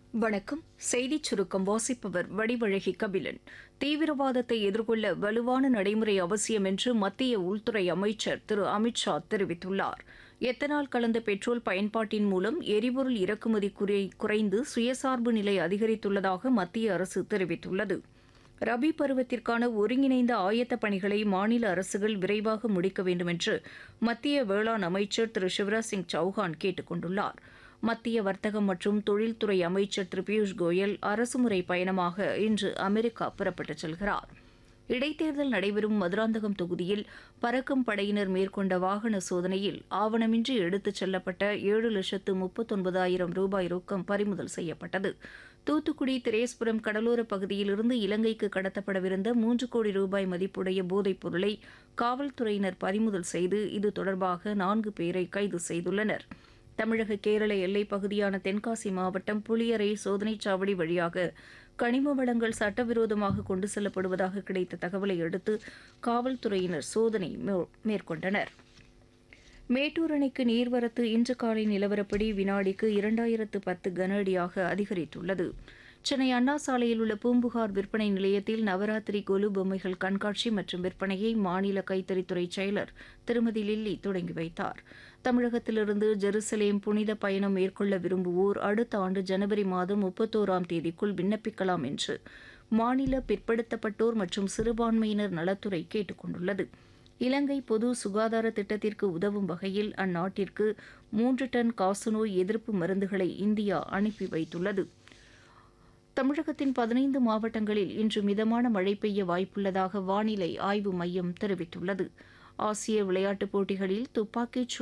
வணக்கம் செய்திச் சுருக்கம் வாசிப்பவர் வடிவழகி கபிலன் தீவிரவாதத்தை எதிர்கொள்ள வலுவான நடைமுறை அவசியம் என்று மத்திய உள்துறை அமைச்சர் திரு அமித் ஷா தெரிவித்துள்ளார் எத்தனால் கலந்த பெட்ரோல் பயன்பாட்டின் மூலம் எரிபொருள் இறக்குமதி குறை- குறைந்து சுயசார்பு நிலை அதிகரித்துள்ளதாக மத்திய அரசு தெரிவித்துள்ளது ரபி பருவத்திற்கான ஒருங்கிணைந்த ஆயத்த பணிகளை மாநில அரசுகள் விரைவாக முடிக்க வேண்டும் என்று மத்திய வேளாண் அமைச்சர் திரு சிவராஜ் சிங் சௌஹான் கேட்டுக் கொண்டுள்ளார் மத்திய வர்த்தகம் மற்றும் தொழில்துறை அமைச்சர் திரு பியூஷ் கோயல் அரசுமுறை பயணமாக இன்று அமெரிக்கா புறப்பட்டுச் செல்கிறார் இடைத்தேர்தல் நடைபெறும் மதுராந்தகம் தொகுதியில் பறக்கும் படையினர் மேற்கொண்ட வாகன சோதனையில் ஆவணமின்றி எடுத்துச் செல்லப்பட்ட ஏழு லட்சத்து முப்பத்தொன்பதாயிரம் ரூபாய் ரொக்கம் பறிமுதல் செய்யப்பட்டது தூத்துக்குடி திரேஸ்புரம் கடலோர பகுதியிலிருந்து இலங்கைக்கு கடத்தப்படவிருந்த மூன்று கோடி ரூபாய் மதிப்புடைய போதைப் பொருளை காவல்துறையினர் பறிமுதல் செய்து இது தொடர்பாக நான்கு பேரை கைது செய்துள்ளனர் தமிழக கேரள எல்லைப் பகுதியான தென்காசி மாவட்டம் புளியரை சோதனைச் சாவடி வழியாக கனிம வளங்கள் சட்டவிரோதமாக கொண்டு செல்லப்படுவதாக கிடைத்த தகவலை அடுத்து காவல்துறையினர் சோதனை மே- மேற்கொண்டனர் மேட்டூர் அணைக்கு நீர்வரத்து இன்று காலை நிலவரப்படி வினாடிக்கு இரண்டாயிரத்து பத்து கன அடியாக அதிகரித்துள்ளது சென்னை அண்ணா சாலையில் உள்ள பூம்புகார் விற்பனை நிலையத்தில் நவராத்திரி கொலு பொம்மைகள் கண்காட்சி மற்றும் விற்பனையை மாநில கைத்தறித்துறை செயலர் திருமதி லில்லி தொடங்கி வைத்தார் தமிழகத்திலிருந்து ஜெருசலேம் புனித பயணம் மேற்கொள்ள விரும்புவோர் அடுத்த ஆண்டு ஜனவரி மாதம் முப்பத்தோராம் தேதிக்குள் விண்ணப்பிக்கலாம் என்று மாநில பிற்படுத்தப்பட்டோர் மற்றும் சிறுபான்மையினர் நலத்துறை கேட்டுக் கொண்டுள்ளது இலங்கை பொது சுகாதார திட்டத்திற்கு உதவும் வகையில் அந்நாட்டிற்கு மூன்று டன் காசநோய் எதிர்ப்பு மருந்துகளை இந்தியா அனுப்பி வைத்துள்ளது தமிழகத்தின் பதினைந்து மாவட்டங்களில் இன்று மிதமான மழை பெய்ய வாய்ப்புள்ளதாக வானிலை ஆய்வு மையம் தெரிவித்துள்ளது ஆசிய விளையாட்டுப் போட்டிகளில் துப்பாக்கிச்